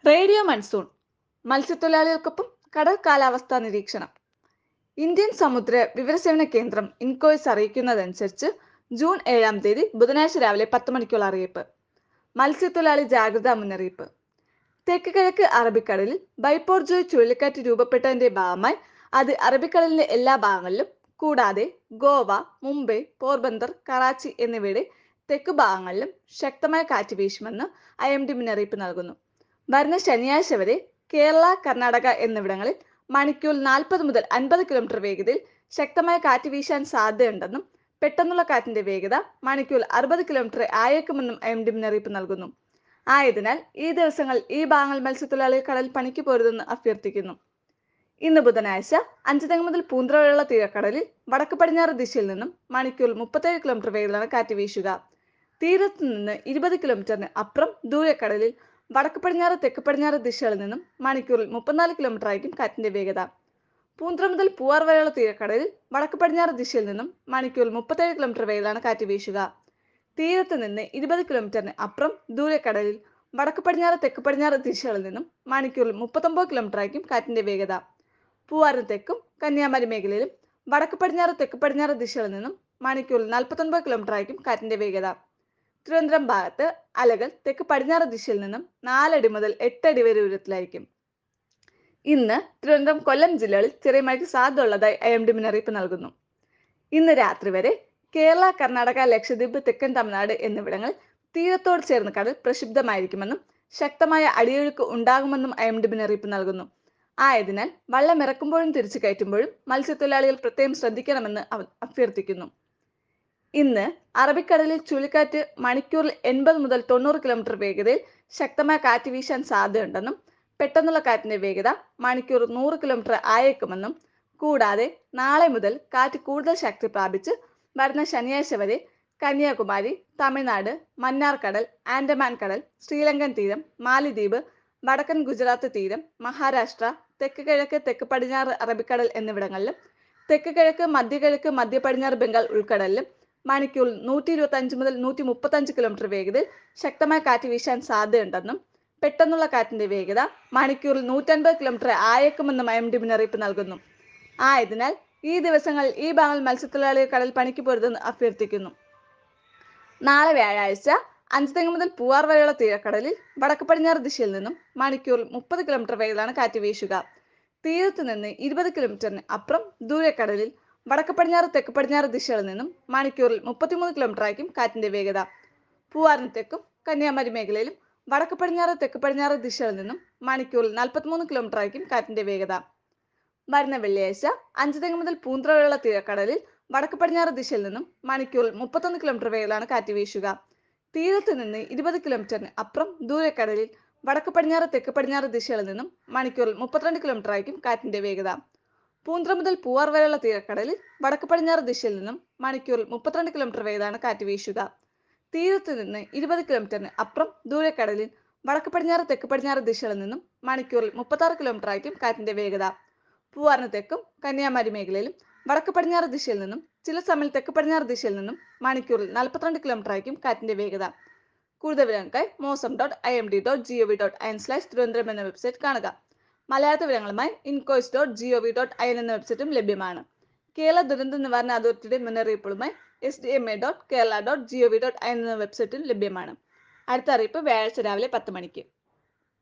radio monsoon മത്സ്യത്തൊഴിലാളികൾക്കൊപ്പം കടൽ കാലാവസ്ഥാ നിരീക്ഷണം ഇന്ത്യൻ സമുദ്ര വിവരസേവന കേന്ദ്രം ഇൻകോയ്സ് അറിയിക്കുന്നതനുസരിച്ച് ജൂൺ ഏഴാം തീയതി ബുധനാഴ്ച രാവിലെ പത്ത് മണിക്കുള്ള അറിയിപ്പ് മത്സ്യത്തൊഴിലാളി ജാഗ്രതാ മുന്നറിയിപ്പ് തെക്ക് കിഴക്ക് അറബിക്കടലിൽ ബൈപ്പോർജോയ് ചുഴലിക്കാറ്റ് രൂപപ്പെട്ടതിന്റെ ഭാഗമായി അത് അറബിക്കടലിന്റെ എല്ലാ ഭാഗങ്ങളിലും കൂടാതെ ഗോവ മുംബൈ പോർബന്ദർ കറാച്ചി എന്നിവയുടെ തെക്ക് ഭാഗങ്ങളിലും ശക്തമായ കാറ്റ് വീശുമെന്ന് ഐ എം ഡി മുന്നറിയിപ്പ് നൽകുന്നു വരുന്ന ശനിയാഴ്ച വരെ കേരള കർണാടക എന്നിവിടങ്ങളിൽ മണിക്കൂറിൽ നാൽപ്പത് മുതൽ അൻപത് കിലോമീറ്റർ വേഗതയിൽ ശക്തമായ കാറ്റ് വീശാൻ സാധ്യതയുണ്ടെന്നും പെട്ടെന്നുള്ള കാറ്റിന്റെ വേഗത മണിക്കൂറിൽ അറുപത് കിലോമീറ്റർ ആയേക്കുമെന്നും ഐ എം ഡി മുന്നറിയിപ്പ് നൽകുന്നു ആയതിനാൽ ഈ ദിവസങ്ങൾ ഈ ഭാഗങ്ങൾ മത്സ്യത്തൊഴിലാളികൾ കടൽ പണിക്ക് പോരുതെന്ന് അഭ്യർത്ഥിക്കുന്നു ഇന്ന് ബുധനാഴ്ച അഞ്ചുതെങ്ങ് മുതൽ പൂന്തറ വരെയുള്ള തീരക്കടലിൽ വടക്ക് പടിഞ്ഞാറ് ദിശയിൽ നിന്നും മണിക്കൂറിൽ മുപ്പത്തേഴ് കിലോമീറ്റർ വേഗത്തിലാണ് കാറ്റ് വീശുക തീരത്ത് നിന്ന് ഇരുപത് കിലോമീറ്ററിന് അപ്പുറം ദൂരക്കടലിൽ വടക്ക് പടിഞ്ഞാറ് തെക്ക് പടിഞ്ഞാറ് ദിശകളിൽ നിന്നും മണിക്കൂറിൽ മുപ്പത്തിനാല് കിലോമീറ്റർ ആയിരിക്കും കാറ്റിന്റെ വേഗത പൂന്തറ മുതൽ പൂവാർ വരെയുള്ള തീരക്കടലിൽ വടക്ക് പടിഞ്ഞാറ് ദിശയിൽ നിന്നും മണിക്കൂറിൽ മുപ്പത്തേഴ് കിലോമീറ്റർ വേഗത്തിലാണ് കാറ്റ് വീശുക തീരത്ത് നിന്ന് ഇരുപത് കിലോമീറ്ററിന് അപ്പുറം ദൂരക്കടലിൽ വടക്ക് പടിഞ്ഞാറ് തെക്ക് പടിഞ്ഞാറ് ദിശകളിൽ നിന്നും മണിക്കൂറിൽ മുപ്പത്തൊമ്പത് കിലോമീറ്റർ ആയിരിക്കും കാറ്റിന്റെ വേഗത പൂവാറിന് തെക്കും കന്യാകുമാരി മേഖലയിലും വടക്ക് പടിഞ്ഞാറ് തെക്ക് പടിഞ്ഞാറ് ദിശകളിൽ നിന്നും മണിക്കൂറിൽ നാൽപ്പത്തൊൻപത് കിലോമീറ്റർ ആയിരിക്കും കാറ്റിന്റെ വേഗത തിരുവനന്തപുരം ഭാഗത്ത് അലകൾ തെക്ക് പടിഞ്ഞാറ് ദിശയിൽ നിന്നും നാലടി മുതൽ എട്ടടി വരെ ഉയരത്തിലായിരിക്കും ഇന്ന് തിരുവനന്തപുരം കൊല്ലം ജില്ലകളിൽ ചെറിയ മഴയ്ക്ക് സാധ്യതയുള്ളതായി ഐ എം ഡി മുന്നറിയിപ്പ് നൽകുന്നു ഇന്ന് രാത്രി വരെ കേരള കർണാടക ലക്ഷദ്വീപ് തെക്കൻ തമിഴ്നാട് എന്നിവിടങ്ങളിൽ തീരത്തോട് ചേർന്ന് കടൽ പ്രക്ഷുബ്ധമായിരിക്കുമെന്നും ശക്തമായ അടിയൊഴുക്ക് ഉണ്ടാകുമെന്നും ഐ എം ഡി മുന്നറിയിപ്പ് നൽകുന്നു ആയതിനാൽ വള്ളം ഇറക്കുമ്പോഴും തിരിച്ചു കയറ്റുമ്പോഴും മത്സ്യത്തൊഴിലാളികൾ പ്രത്യേകം ശ്രദ്ധിക്കണമെന്ന് അവ അഭ്യർത്ഥിക്കുന്നു ഇന്ന് അറബിക്കടലിൽ ചുഴലിക്കാറ്റ് മണിക്കൂറിൽ എൺപത് മുതൽ തൊണ്ണൂറ് കിലോമീറ്റർ വേഗതയിൽ ശക്തമായ കാറ്റ് വീശാൻ സാധ്യതയുണ്ടെന്നും പെട്ടെന്നുള്ള കാറ്റിന്റെ വേഗത മണിക്കൂർ നൂറ് കിലോമീറ്റർ ആയേക്കുമെന്നും കൂടാതെ നാളെ മുതൽ കാറ്റ് കൂടുതൽ ശക്തി പ്രാപിച്ച് വരുന്ന ശനിയാഴ്ച വരെ കന്യാകുമാരി തമിഴ്നാട് മന്നാർ കടൽ ആൻഡമാൻ കടൽ ശ്രീലങ്കൻ തീരം മാലിദ്വീപ് വടക്കൻ ഗുജറാത്ത് തീരം മഹാരാഷ്ട്ര തെക്ക് കിഴക്ക് തെക്ക് പടിഞ്ഞാറ് അറബിക്കടൽ എന്നിവിടങ്ങളിലും തെക്ക് കിഴക്ക് മധ്യകിഴക്ക് മധ്യ പടിഞ്ഞാറ് ബംഗാൾ ഉൾക്കടലിലും മണിക്കൂറിൽ നൂറ്റി ഇരുപത്തി അഞ്ച് മുതൽ നൂറ്റി മുപ്പത്തി അഞ്ച് കിലോമീറ്റർ വേഗതയിൽ ശക്തമായ കാറ്റ് വീശാൻ സാധ്യതയുണ്ടെന്നും പെട്ടെന്നുള്ള കാറ്റിന്റെ വേഗത മണിക്കൂറിൽ നൂറ്റൻപത് കിലോമീറ്റർ ആയേക്കുമെന്നും ഐ എം ഡി മുന്നറിയിപ്പ് നൽകുന്നു ആയതിനാൽ ഈ ദിവസങ്ങളിൽ ഈ ഭാഗങ്ങൾ മത്സ്യത്തൊഴിലാളികൾ കടൽ പണിക്ക് പോരുതെന്ന് അഭ്യർത്ഥിക്കുന്നു നാളെ വ്യാഴാഴ്ച അഞ്ചുതെങ്ങ് മുതൽ പൂവാർ വരെയുള്ള തീരക്കടലിൽ വടക്ക് പടിഞ്ഞാറ് ദിശയിൽ നിന്നും മണിക്കൂറിൽ മുപ്പത് കിലോമീറ്റർ വേഗത്തിലാണ് കാറ്റ് വീശുക തീരത്ത് നിന്ന് ഇരുപത് കിലോമീറ്ററിന് അപ്പുറം ദൂരക്കടലിൽ വടക്ക് പടിഞ്ഞാറ് തെക്ക് പടിഞ്ഞാറ് ദിശകളിൽ നിന്നും മണിക്കൂറിൽ മുപ്പത്തിമൂന്ന് കിലോമീറ്റർ ആയിരിക്കും കാറ്റിന്റെ വേഗത പൂവാറിന് തെക്കും കന്യാകുമാരി മേഖലയിലും വടക്ക് പടിഞ്ഞാറ് തെക്ക് പടിഞ്ഞാറ് ദിശകളിൽ നിന്നും മണിക്കൂറിൽ നാൽപ്പത്തിമൂന്ന് കിലോമീറ്റർ ആയിരിക്കും കാറ്റിന്റെ വേഗത വരുന്ന വെള്ളിയാഴ്ച അഞ്ചുതെങ്ങ് മുതൽ പൂന്തറ വരെയുള്ള തീരക്കടലിൽ വടക്ക് പടിഞ്ഞാറ് ദിശയിൽ നിന്നും മണിക്കൂറിൽ മുപ്പത്തൊന്ന് കിലോമീറ്റർ വേഗത്തിലാണ് കാറ്റ് വീശുക തീരത്ത് നിന്ന് ഇരുപത് കിലോമീറ്ററിന് അപ്പുറം ദൂരക്കടലിൽ വടക്ക് പടിഞ്ഞാറ് തെക്ക് പടിഞ്ഞാറ് ദിശകളിൽ നിന്നും മണിക്കൂറിൽ മുപ്പത്തിരണ്ട് കിലോമീറ്റർ ആയിരിക്കും കാറ്റിന്റെ വേഗത പൂന്തറ മുതൽ പൂവാർ വരെയുള്ള തീരക്കടലിൽ വടക്ക് പടിഞ്ഞാറ് ദിശയിൽ നിന്നും മണിക്കൂറിൽ മുപ്പത്തിരണ്ട് കിലോമീറ്റർ വേഗതാണ് കാറ്റ് വീശുക തീരത്ത് നിന്ന് ഇരുപത് കിലോമീറ്ററിന് അപ്പുറം ദൂരക്കടലിൽ വടക്ക് പടിഞ്ഞാറ് തെക്ക് പടിഞ്ഞാറ് ദിശകളിൽ നിന്നും മണിക്കൂറിൽ മുപ്പത്താറ് കിലോമീറ്റർ ആയിരിക്കും കാറ്റിന്റെ വേഗത പൂവാറിന് തെക്കും കന്യാകുമാരി മേഖലയിലും വടക്ക് പടിഞ്ഞാറ് ദിശയിൽ നിന്നും ചില സമയം തെക്ക് പടിഞ്ഞാറ് ദിശയിൽ നിന്നും മണിക്കൂറിൽ നാൽപ്പത്തിരണ്ട് കിലോമീറ്റർ ആയിരിക്കും കാറ്റിന്റെ വേഗത കൂടുതൽ വിവരങ്ങൾക്കായി Mausam dot I M D dot G O V dot I N slash Thiruvananthapuram എന്ന വെബ്സൈറ്റ് കാണുക മലയാള വിവരങ്ങളുമായി INCOIS dot G O V dot I N എന്ന വെബ്സൈറ്റും ലഭ്യമാണ് കേരള ദുരന്ത നിവാരണ അതോറിറ്റിയുടെ മുന്നറിയിപ്പുകളുമായി S D M A dot Kerala dot G O V dot I N എന്ന വെബ്സൈറ്റും ലഭ്യമാണ് അടുത്ത അറിയിപ്പ് വ്യാഴാഴ്ച രാവിലെ പത്ത് മണിക്ക്